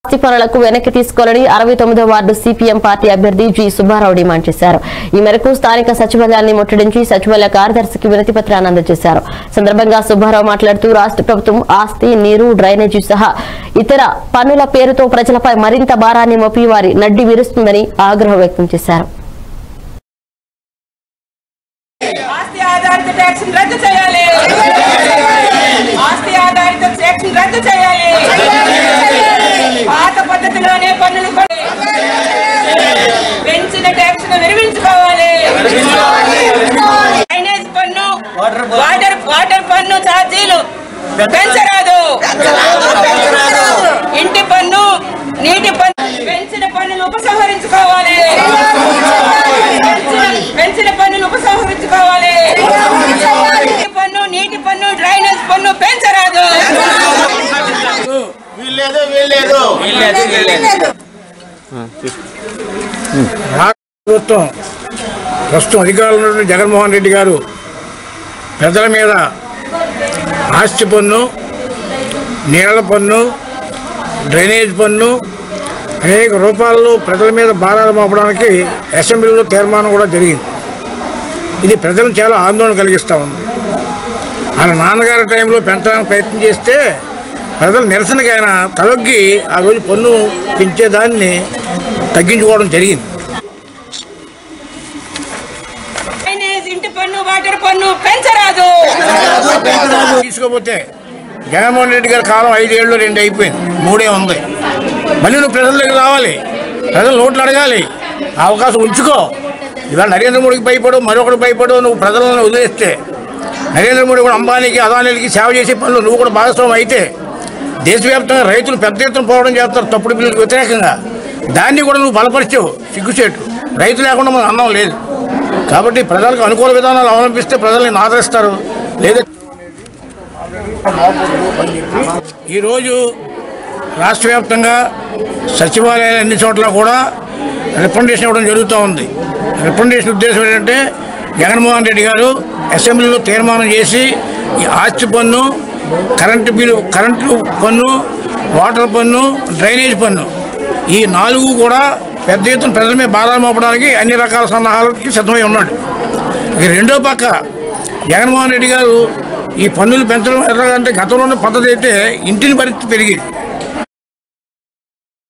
ఆస్తి పనులకు వెనక్కి తీసుకోవాలని అరవై తొమ్మిదో వార్డు సిపిఎం పార్టీ అభ్యర్థి జి సుబ్బారావు డిమాండ్ చేశారు ఈ మేరకు స్థానిక సచివాలయాన్ని ముట్టడించి సచివాలయ కార్యదర్శికి వినతి పత్రాన్ని అందజేశారు సందర్భంగా సుబ్బారావు మాట్లాడుతూ రాష్ట్ర ప్రభుత్వం ఆస్తి నీరు డ్రైనేజీ సహా ఇతర పన్నుల పేరుతో ప్రజలపై మరింత భారాన్ని మోపి వారి నడ్డి విరుస్తుందని ఆగ్రహం వ్యక్తం చేశారు ఆస్తి ఆధారిత ట్యాక్స్ రద్దు చేయాలి ఆస్తి ఆధారిత ట్యాక్స్ రద్దు చేయాలి పాత పద్ధతిలోనే పన్నులు పడి పెంచిన ట్యాక్స్ విరమించుకోవాలి డ్రైనేజ్ పన్ను వాటర్ వాటర్ పన్ను ఛార్జీలు పెంచరాదు ఇంటి పన్ను నీటి పన్ను పెంచిన పన్నులు ఉపసంహరించుకోవాలి పెంచిన- పెంచిన పన్నులు ఉపసంహరించుకోవాలి ఇంటి పన్ను నీటి పన్ను డ్రైనేజ్ పన్ను పెంచరాదు వీల్లేదు వీల్లేదు రాష్ట్ర ప్రభుత్వం ప్రస్తుతం అధికారంలో ఉన్న జగన్మోహన్ రెడ్డి గారు ప్రజల మీద ఆస్తి పన్ను నీళ్ల పన్ను డ్రైనేజ్ పన్ను అనేక రూపాల్లో ప్రజల మీద భారాలు మోపడానికి అసెంబ్లీలో తీర్మానం కూడా జరిగింది ఇది ప్రజలను చాలా ఆందోళన కలిగిస్తూ ఉంది ఆయన నాన్నగారి టైంలో పెంచడానికి ప్రయత్నం చేస్తే ప్రజలు నిరసనకి ఆయన తలొగ్గి ఆ రోజు పన్ను పెంచేదాన్ని తగ్గించుకోవడం జరిగింది డ్రైనేజ్ ఇంటి పన్ను వాటర్ పన్ను పెంచరాదు తీసుకోపోతే జగన్మోహన్ రెడ్డి గారి కాలం ఐదేళ్ళు రెండు అయిపోయింది మూడే ఉంది మళ్ళీ నువ్వు ప్రజల దగ్గర రావాలి ప్రజలు నోట్లు అడగాలి ఆ అవకాశం ఉంచుకో ఇవాళ నరేంద్ర మోడీకి భయపడు మరొకటి భయపడు నువ్వు ప్రజలను వదిలేస్తే నరేంద్ర మోడీ కూడా అంబానీకి అదానీలకి సేవ చేసే పనులు నువ్వు కూడా భాగస్వామి అయితే దేశవ్యాప్తంగా రైతులు పెద్ద ఎత్తున పోవడం చేస్తారు తప్పుడు బిల్లులకు వ్యతిరేకంగా దాన్ని కూడా నువ్వు బలపరిచావు సిగ్గుచేటు రైతు లేకుండా మన అన్నం లేదు కాబట్టి ప్రజలకు అనుకూల విధానాలు అవలంబిస్తే ప్రజల్ని ఆదరిస్తారు లేదా ఈరోజు రాష్ట్ర వ్యాప్తంగా సచివాలయాలు అన్ని చోట్ల కూడా రిప్రజెంటేషన్ ఇవ్వడం జరుగుతూ ఉంది రిప్రజెంటేషన్ ఉద్దేశం ఏంటంటే జగన్మోహన్ రెడ్డి గారు అసెంబ్లీలో తీర్మానం చేసి ఈ ఆస్తి పన్ను కరెంటు బిల్లు కరెంటు పన్ను వాటర్ పన్ను డ్రైనేజ్ పన్ను ఈ నాలుగు కూడా పెద్ద ఎత్తున ప్రజల మీద భారాలు మోపడానికి అన్ని రకాల సన్నాహాలకి సిద్ధమై ఉన్నాడు ఇక రెండో పక్క జగన్మోహన్ రెడ్డి గారు ఈ పన్నులు పెంచడం ఎలాగంటే గతంలోనే పద్ధతి అయితే ఇంటిని పరిస్థితి పెరిగింది